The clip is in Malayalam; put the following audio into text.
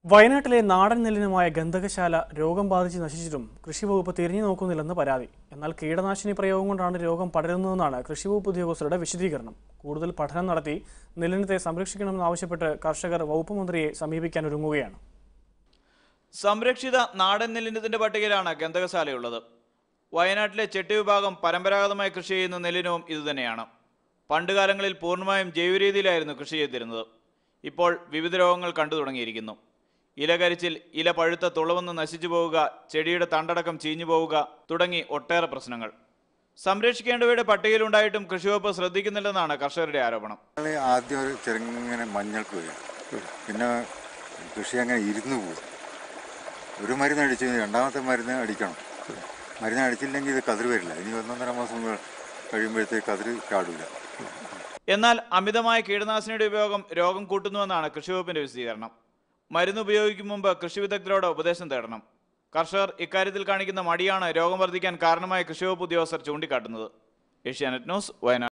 വയനാട്ടിലെ നാടൻ നെല്ലിനുമായ ഗന്ധകശാല രോഗം ബാധിച്ച് നശിച്ചിട്ടും കൃഷിവകുപ്പ് തിരിഞ്ഞു നോക്കുന്നില്ലെന്ന് പരാതി എന്നാൽ കീടനാശിനി പ്രയോഗം കൊണ്ടാണ് രോഗം പടരുന്നതെന്നാണ് കൃഷിവകുപ്പ് ഉദ്യോഗസ്ഥരുടെ വിശദീകരണം കൂടുതൽ പഠനം നടത്തി നെല്ലിനത്തെ സംരക്ഷിക്കണമെന്നാവശ്യപ്പെട്ട് കർഷകർ വകുപ്പ് മന്ത്രിയെ സമീപിക്കാൻ ഒരുങ്ങുകയാണ് സംരക്ഷിത നാടൻ നെല്ലിനത്തിന്റെ പട്ടികയിലാണ് ഗന്ധകശാലയുള്ളത് വയനാട്ടിലെ ചെട്ടി വിഭാഗം പരമ്പരാഗതമായി കൃഷി ചെയ്യുന്ന നെല്ലിനവും ഇതുതന്നെയാണ് പണ്ടുകാലങ്ങളിൽ പൂർണ്ണമായും ജൈവരീതിയിലായിരുന്നു കൃഷി ചെയ്തിരുന്നത് ഇപ്പോൾ വിവിധ രോഗങ്ങൾ കണ്ടു തുടങ്ങിയിരിക്കുന്നു ഇല കരിച്ചിൽ ഇല പഴുത്ത തുളവന്ന് നശിച്ചു പോവുക ചെടിയുടെ തണ്ടടക്കം ചീഞ്ഞു പോവുക തുടങ്ങി ഒട്ടേറെ പ്രശ്നങ്ങൾ സംരക്ഷിക്കേണ്ടവയുടെ പട്ടികയിലുണ്ടായിട്ടും കൃഷിവകുപ്പ് ശ്രദ്ധിക്കുന്നില്ലെന്നാണ് കർഷകരുടെ ആരോപണം ഞങ്ങൾ ആദ്യം ഒരു ചെറുങ്ങനെ മഞ്ഞൾക്ക് വരും പിന്നെ കൃഷി അങ്ങനെ ഇരുന്ന് പോകും ഒരു മരുന്ന് അടിച്ച് രണ്ടാമത്തെ മരുന്ന് അടിക്കണം മരുന്ന് അടിച്ചില്ലെങ്കിൽ ഇത് കതിർ വരില്ല ഇനി ഒന്നൊന്നര മാസം കഴിയുമ്പോഴത്തേക്ക് കതിർ ചാടില്ല എന്നാൽ അമിതമായ കീടനാശിനിയുടെ ഉപയോഗം രോഗം കൂട്ടുന്നുവെന്നാണ് കൃഷിവകുപ്പിന്റെ വിശദീകരണം മരുന്ന് ഉപയോഗിക്കും മുമ്പ് കൃഷി വിദഗ്ധരോട് ഉപദേശം തേടണം കർഷകർ ഇക്കാര്യത്തിൽ കാണിക്കുന്ന മടിയാണ് രോഗം വർദ്ധിക്കാൻ കാരണമായ കൃഷിവകുപ്പ് ഉദ്യോഗസ്ഥർ ചൂണ്ടിക്കാട്ടുന്നത് ഏഷ്യാനെറ്റ് ന്യൂസ് വയനാട്